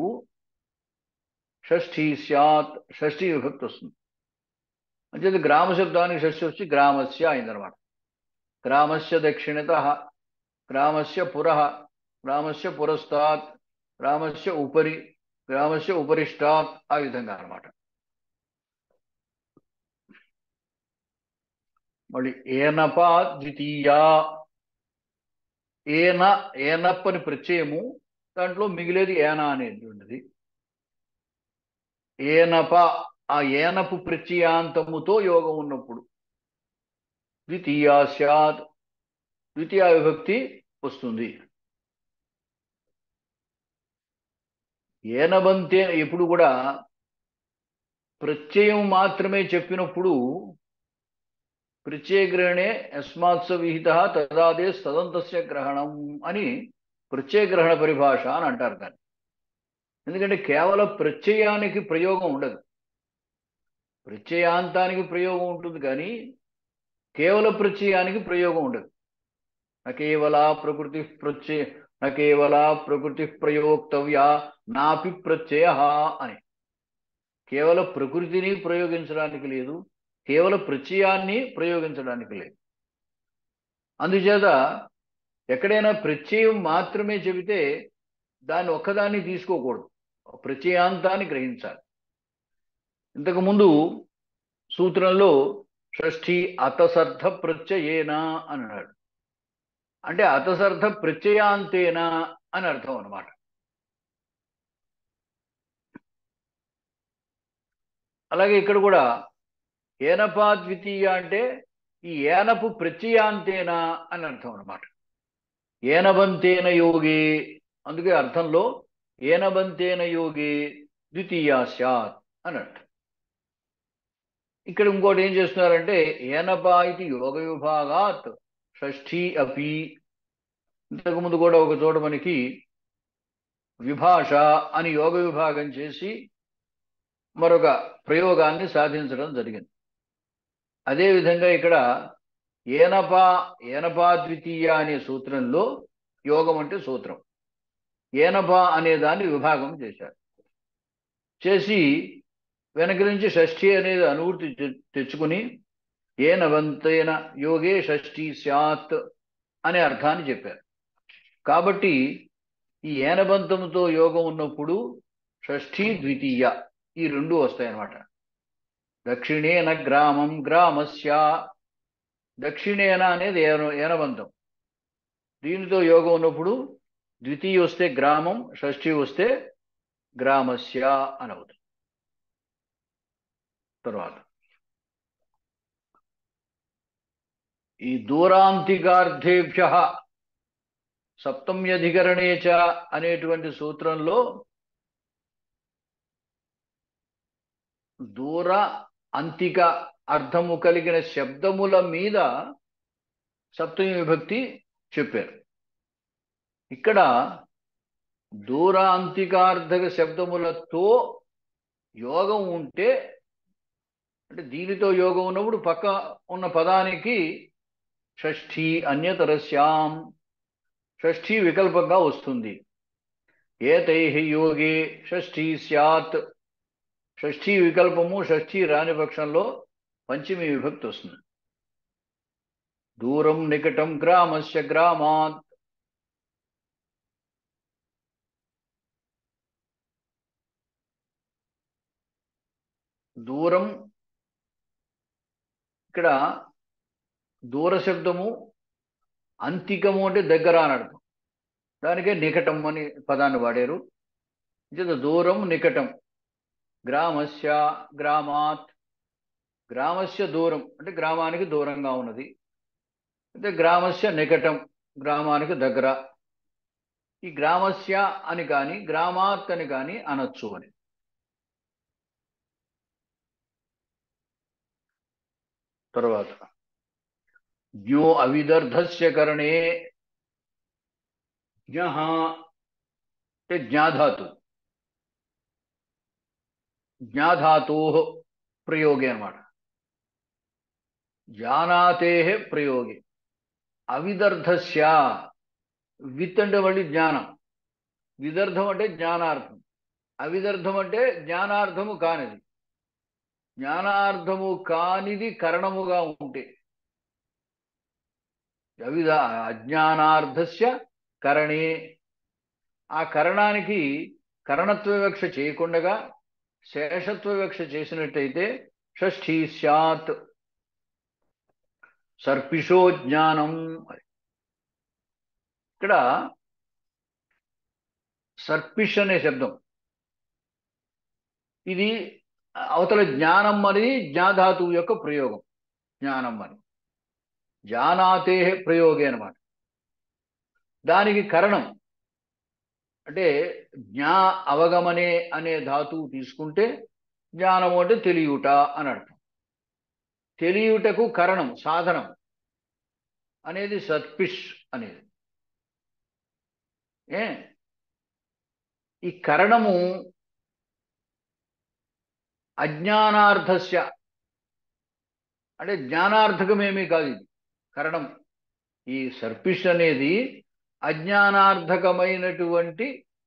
షష్ఠీ స్యాత్ షష్ఠీ విభక్తి వస్తుంది అంటే గ్రామ శబ్దానికి షష్ఠి వచ్చి గ్రామస్య అయిందనమాట గ్రామస్య దక్షిణత గ్రామస్య పురః గ్రామస్య పురస్తాత్ గ్రామస్య ఉపరి గ్రామస్య ఉపరిష్టాత్ ఆ విధంగా అనమాట మళ్ళీ ఏనప ద్వితీయ ఏన ఏనప్ అని ప్రత్యయము దాంట్లో మిగిలేది ఏన అనేటువంటిది ఏనప ఆ ఏనపు ప్రత్యయాంతముతో యోగం ఉన్నప్పుడు ద్వితీయ స్యాత్ ద్వితీయ విభక్తి వస్తుంది ఏనబంతే ఎప్పుడు కూడా ప్రత్యయం మాత్రమే చెప్పినప్పుడు ప్రత్యయగ్రహణే యస్మాత్స విహిత తదాదే తదంతస్య గ్రహణం అని ప్రత్యయగ్రహణ పరిభాష అని అంటారు దాన్ని ఎందుకంటే కేవలం ప్రత్యయానికి ప్రయోగం ఉండదు ప్రత్యయాంతానికి ప్రయోగం ఉంటుంది కానీ కేవల ప్రత్యయానికి ప్రయోగం ఉండదు కేవల ప్రకృతి ప్రత్యయ కేవల ప్రకృతి ప్రయోక్తవ్య నాపి ప్రత్యయ అని కేవల ప్రకృతిని ప్రయోగించడానికి లేదు కేవల ప్రత్యయాన్ని ప్రయోగించడానికి లేదు అందుచేత ఎక్కడైనా ప్రత్యయం మాత్రమే చెబితే దాన్ని ఒక్కదాన్ని తీసుకోకూడదు ప్రత్యయాంతాన్ని గ్రహించాలి ఇంతకుముందు సూత్రంలో షష్ఠి అతసర్థ ప్రత్యయేనా అని అన్నాడు అంటే అతసర్థ ప్రత్యయాంతేనా అని అర్థం అనమాట అలాగే ఇక్కడ కూడా ఏనపా ద్వితీయ అంటే ఈ ఏనపు ప్రత్యయాంతేనా అని అర్థం అనమాట ఏనబంతేన యోగి అందుకే అర్థంలో ఏనబంతేన యోగి ద్వితీయ స్యాత్ అని అర్థం ఇక్కడ ఇంకోటి ఏం చేస్తున్నారంటే ఏనపా ఇది యోగ విభాగాత్ షష్ఠీ అపి ఇంతకుముందు కూడా ఒక చోట మనకి విభాష అని యోగ విభాగం చేసి మరొక ప్రయోగాన్ని సాధించడం జరిగింది అదేవిధంగా ఇక్కడ ఏనపా ఏనపా ద్వితీయ అనే సూత్రంలో యోగం అంటే సూత్రం ఏనపా అనే దాన్ని విభాగం చేశారు చేసి వెనక నుంచి షష్ఠి అనేది అనువృత్తి తెచ్చుకుని ఏనవంతైన యోగే షష్ఠి స్యాత్ అనే అర్థాన్ని చెప్పారు కాబట్టి ఈ ఏనబంతంతో యోగం ఉన్నప్పుడు షష్ఠి ద్వితీయ ఈ రెండు వస్తాయి అన్నమాట దక్షిణేన గ్రామం గ్రామస్య దక్షిణేన అనేది ఏన ఏనబంతం దీనితో యోగం ఉన్నప్పుడు ద్వితీయ వస్తే గ్రామం షష్ఠి వస్తే గ్రామస్య అని అవుతుంది తర్వాత ఈ దూరాంతికార్థేభ్య సప్తమ్యధికరణే చ అనేటువంటి సూత్రంలో దూర అంతిక అర్థము కలిగిన శబ్దముల మీద సప్తమి విభక్తి చెప్పారు ఇక్కడ దూర అంతికార్థక శబ్దములతో యోగం ఉంటే అంటే దీనితో యోగం ఉన్నప్పుడు పక్క ఉన్న పదానికి షష్ఠీ అన్యతరస్యాం షష్ఠీ వికల్పంగా వస్తుంది ఏతై యోగే షష్ఠీ స్యాత్ షష్ఠీ వికల్పము షష్ఠీ రాని పక్షంలో పంచమి విభక్తి వస్తుంది దూరం నికటం గ్రామస్య గ్రామాత్ దూరం ఇక్కడ దూర శబ్దము అంతికము అంటే దగ్గర అని అర్థం దానికే నికటం అని పదాన్ని వాడారు ఇది దూరం నికటం గ్రామస్య గ్రామాత్ గ్రామస్య దూరం అంటే గ్రామానికి దూరంగా ఉన్నది అంటే గ్రామస్య నికటం గ్రామానికి దగ్గర ఈ గ్రామస్య అని కానీ గ్రామాత్ అని కానీ అనొచ్చు అని తర్వాత జ్ఞో అవిదర్ధస్య కరణే జ్ఞ అంటే జ్ఞాధాతు జ్ఞాధాతో ప్రయోగే అనమాట జానాతే ప్రయోగే అవిదర్ధస్య విత్ అంటే మళ్ళీ జ్ఞానం విదర్ధం అంటే జ్ఞానార్థం అవిదర్ధం అంటే జ్ఞానార్థము కానిది జ్ఞానార్థము కానిది కరణముగా ఉంటే అవిధ అజ్ఞానార్థస్య కరణే ఆ కరణానికి కరణత్వ వివక్ష చేయకుండగా శేషత్వ వివక్ష చేసినట్టయితే షష్ఠీ స్యాత్ సర్పిషో జ్ఞానం అని. ఇక్కడ సర్పిష్ అనే శబ్దం ఇది అవతల జ్ఞానం అనేది జ్ఞాధాతువు యొక్క ప్రయోగం జ్ఞానం అని జానాతే ప్రయోగే అనమాట దానికి కరణం అంటే జ్ఞా అవగమనే అనే ధాతువు తీసుకుంటే జ్ఞానము అంటే తెలియుట అని అర్థం తెలియుటకు కరణం సాధనం అనేది సత్పిష్ అనేది ఏ ఈ కరణము అజ్ఞానార్థస్య అంటే జ్ఞానార్థకమేమీ కాదు ఇది కరణం ఈ సర్పిష్ అనేది అజ్ఞానార్థకమైనటువంటి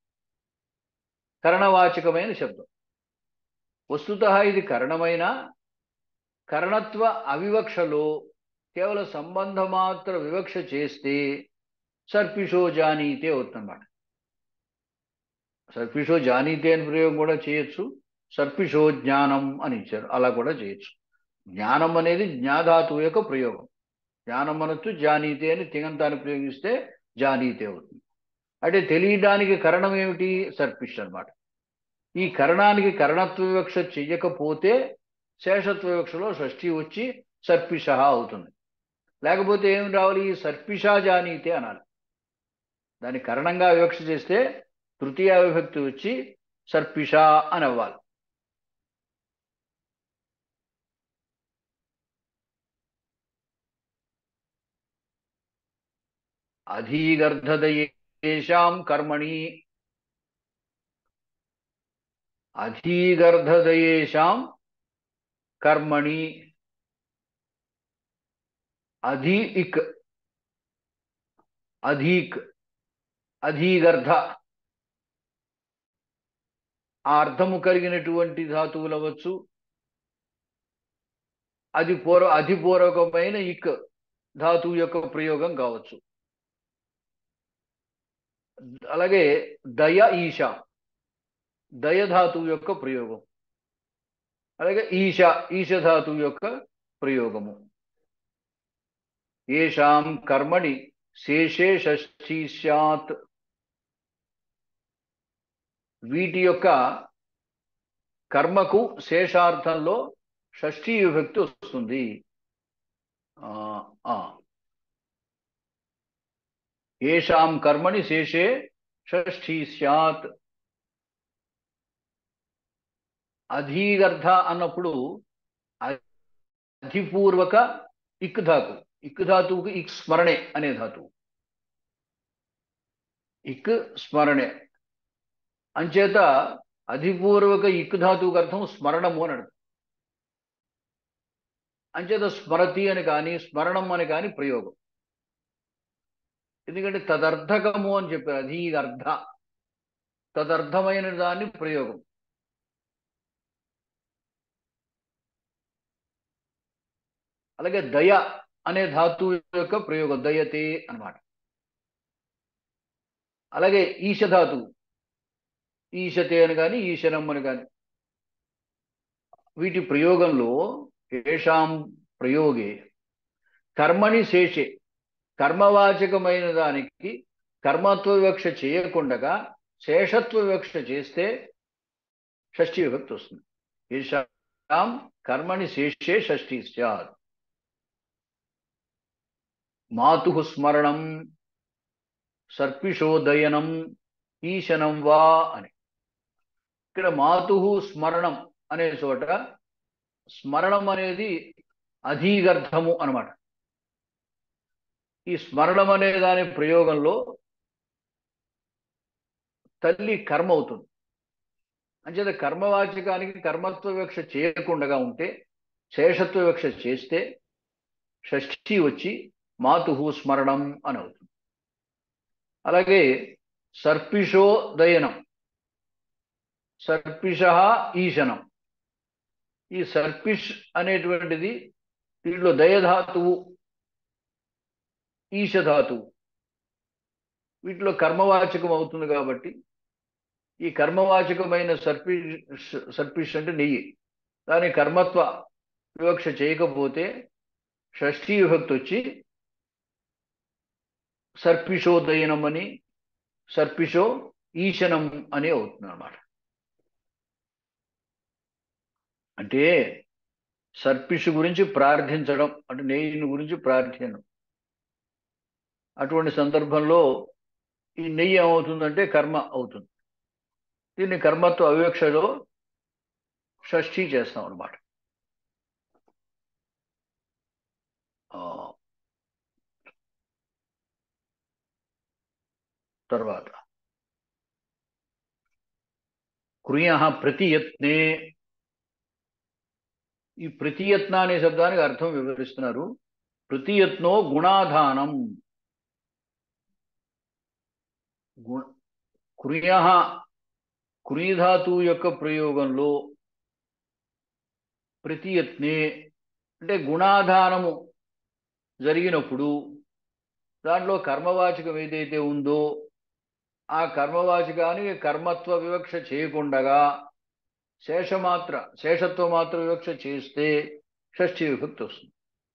కరణవాచకమైన శబ్దం వస్తుత ఇది కరణమైన కరణత్వ అవివక్షలో కేవల సంబంధమాత్ర వివక్ష చేస్తే సర్పిషో జానీతే అవుతుందన్నమాట సర్పిషో జానీతే అని ప్రయోగం కూడా చేయొచ్చు సర్పిషో జ్ఞానం అని ఇచ్చారు అలా కూడా చేయొచ్చు జ్ఞానం అనేది జ్ఞాధాతువు యొక్క ప్రయోగం జ్ఞానం అనొచ్చు జానీతే అని తింగంతాన్ని ప్రయోగిస్తే జానీతే అవుతుంది అంటే తెలియడానికి కరణం ఏమిటి సర్పిష్ అన్నమాట ఈ కరణానికి కరణత్వ వివక్ష చెయ్యకపోతే శేషత్వ వివక్షలో షష్ఠి వచ్చి సర్పిష అవుతుంది లేకపోతే ఏం రావాలి సర్పిషా జానీతే అనాలి దాన్ని కరణంగా వివక్ష చేస్తే తృతీయ విభక్తి వచ్చి సర్పిష అని అవ్వాలి అధీగర్ధదయేషాం కర్మణి అధీగర్ధదయేషాం కర్మణి అధీ ఇక్ అధీక్ అధీగర్ధ ఆ అర్థము కలిగినటువంటి ధాతువులు అవ్వచ్చు అది పూర్వ అధిపూర్వకమైన ఇక్ ధాతువు యొక్క ప్రయోగం కావచ్చు అలాగే దయ ఈశ దయ ధాతువు యొక్క ప్రయోగం అలాగే ఈశ ఈశ ధాతువు యొక్క ప్రయోగము ఏషాం కర్మణి శేషే షష్ఠీ స్యాత్ వీటి యొక్క కర్మకు శేషార్థంలో షష్ఠీ విభక్తి వస్తుంది ఆ, ఆ. ఏషాం కర్మణి శేషే షష్ఠీ స్యాత్ అధీగర్ధ అన్నప్పుడు అధిపూర్వక ఇక్ ధాతు ఇక్ ధాతువుకి ఇక్ స్మరణే అనే ధాతువు ఇక్ స్మరణే అంచేత అధిపూర్వక ఇక్ ధాతువుకి అర్థం స్మరణము అని అర్థం అంచేత స్మరతి అని కానీ స్మరణం అని కానీ ప్రయోగం ఎందుకంటే తదర్థకము అని చెప్పారు అధీగర్ధ తదర్థమైన దాన్ని ప్రయోగం అలాగే దయ అనే ధాతువు యొక్క ప్రయోగం దయతే అన్నమాట అలాగే ఈశ ధాతువు ఈశతే అని కానీ ఈశనం అని కానీ వీటి ప్రయోగంలో ఏషాం ప్రయోగే కర్మని శేషే కర్మవాచకమైన దానికి కర్మత్వ వివక్ష చేయకుండగా శేషత్వ వివక్ష చేస్తే షష్ఠీ విభక్తి వస్తుంది ఏషాం కర్మని శేషే షష్ఠీ స్యాత్ మాతు స్మరణం సర్పిషోదయనం ఈశనం వా అని ఇక్కడ మాతు స్మరణం అనే చోట స్మరణం అనేది అధీగర్ధము అనమాట ఈ స్మరణం అనే దాని ప్రయోగంలో తల్లి కర్మ అవుతుంది అంచేత కర్మవాచకానికి కర్మత్వ వివక్ష చేయకుండా ఉంటే శేషత్వ వివక్ష చేస్తే షష్ఠి వచ్చి మాతు స్మరణం అని అవుతుంది అలాగే సర్పిషో దయనం సర్పిష ఈశనం ఈ సర్పిష్ అనేటువంటిది దీంట్లో దయధాతువు ఈశధాతువు వీటిలో కర్మవాచకం అవుతుంది కాబట్టి ఈ కర్మవాచకమైన సర్పిష్ సర్పిష్ అంటే నెయ్యి దాని కర్మత్వ వివక్ష చేయకపోతే షష్ఠీ విభక్తి వచ్చి సర్పిషోదయనం అని సర్పిషో ఈశనం అని అవుతుంది అనమాట అంటే సర్పిషు గురించి ప్రార్థించడం అంటే నెయ్యిని గురించి ప్రార్థించడం అటువంటి సందర్భంలో ఈ నెయ్యి ఏమవుతుందంటే కర్మ అవుతుంది దీన్ని కర్మత్వ అవివక్షలో షష్ఠీ చేస్తాం అనమాట తర్వాత కృయ ప్రతియత్నే ఈ ప్రతియత్న అనే శబ్దానికి అర్థం వివరిస్తున్నారు ప్రతియత్నో గుణాధానం గుణ కృయ కృయధాతు యొక్క ప్రయోగంలో ప్రతియత్నే అంటే గుణాధానము జరిగినప్పుడు దాంట్లో కర్మవాచకం ఏదైతే ఉందో ఆ కర్మవాచకానికి కర్మత్వ వివక్ష చేయకుండగా శేషమాత్ర శేషత్వ మాత్ర వివక్ష చేస్తే షష్ఠీ విభక్తి వస్తుంది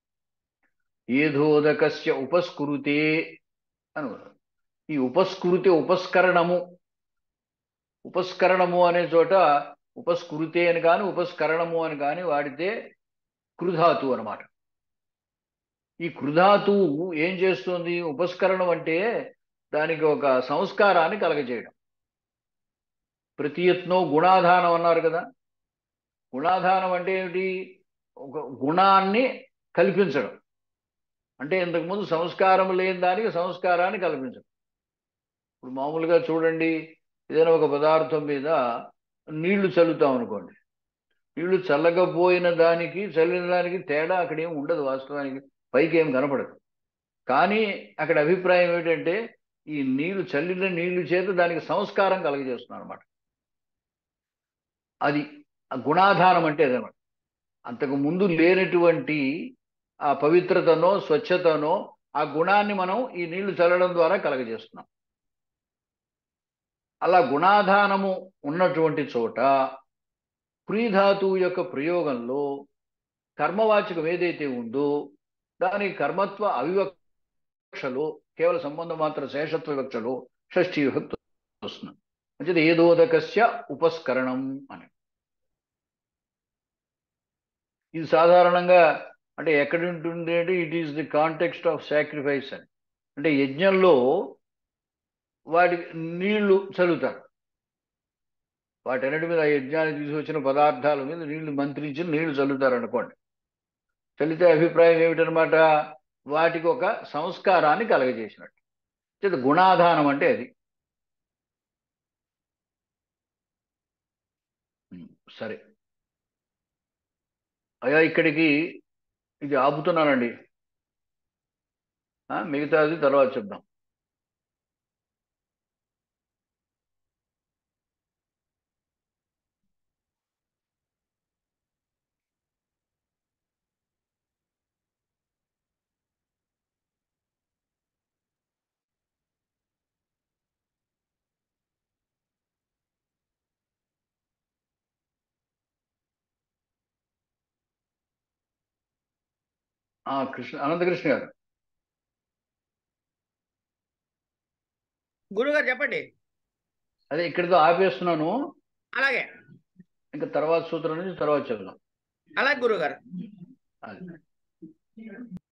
ఏధోదకస్య ఉపస్కృతే అని ఈ ఉపస్కృతి ఉపస్కరణము ఉపస్కరణము అనే చోట ఉపస్కృతే అని కానీ ఉపస్కరణము అని కానీ వాడితే కృధాతు అనమాట ఈ కృధాతువు ఏం చేస్తుంది ఉపస్కరణం అంటే దానికి ఒక సంస్కారాన్ని కలగజేయడం ప్రతియత్నో గుణాధానం అన్నారు కదా గుణాధానం అంటే ఏమిటి ఒక గుణాన్ని కల్పించడం అంటే ఇంతకుముందు సంస్కారం లేని దానికి సంస్కారాన్ని కల్పించడం ఇప్పుడు మామూలుగా చూడండి ఏదైనా ఒక పదార్థం మీద నీళ్లు చల్లుతాం అనుకోండి నీళ్లు చల్లకపోయిన దానికి చల్లిన దానికి తేడా అక్కడ ఏమి ఉండదు వాస్తవానికి పైకి ఏం కనపడదు కానీ అక్కడ అభిప్రాయం ఏమిటంటే ఈ నీళ్లు చల్లిన నీళ్లు చేత దానికి సంస్కారం కలగజేస్తున్నాం అనమాట అది గుణాధానం అంటే అదనమాట అంతకు ముందు లేనటువంటి ఆ పవిత్రతనో స్వచ్ఛతనో ఆ గుణాన్ని మనం ఈ నీళ్లు చల్లడం ద్వారా కలగజేస్తున్నాం అలా గుణాధానము ఉన్నటువంటి చోట ప్రీధాతువు యొక్క ప్రయోగంలో కర్మవాచకం ఏదైతే ఉందో దాని కర్మత్వ అవివక్షలో కేవల సంబంధం మాత్ర శేషత్వ వివక్షలో షష్ఠీ విభక్తి వస్తుంది అంటే ఏదోదకస్య ఉపస్కరణం అని ఇది సాధారణంగా అంటే ఎక్కడ ఉంటుంది అంటే it is the context of sacrifice అని అంటే యజ్ఞంలో వాటి నీళ్లు చల్లుతారు వాటన్నిటి మీద ఆ యజ్ఞానికి తీసుకొచ్చిన పదార్థాల మీద నీళ్లు మంత్రించి నీళ్లు చల్లుతారు అనుకోండి చల్లితే అభిప్రాయం ఏమిటనమాట వాటికి ఒక సంస్కారాన్ని కలగజేసినట్టు గుణాధానం అంటే అది సరే అయ్యా ఇక్కడికి ఇది ఆపుతున్నానండి మిగతాది తర్వాత చెప్దాం కృష్ణ అనంతకృష్ణ గారు గురుగారు చెప్పండి అదే ఇక్కడితో ఆపేస్తున్నాను అలాగే ఇంకా తర్వాత సూత్రం నుంచి తర్వాత చెప్దాం అలాగే గురుగారు అది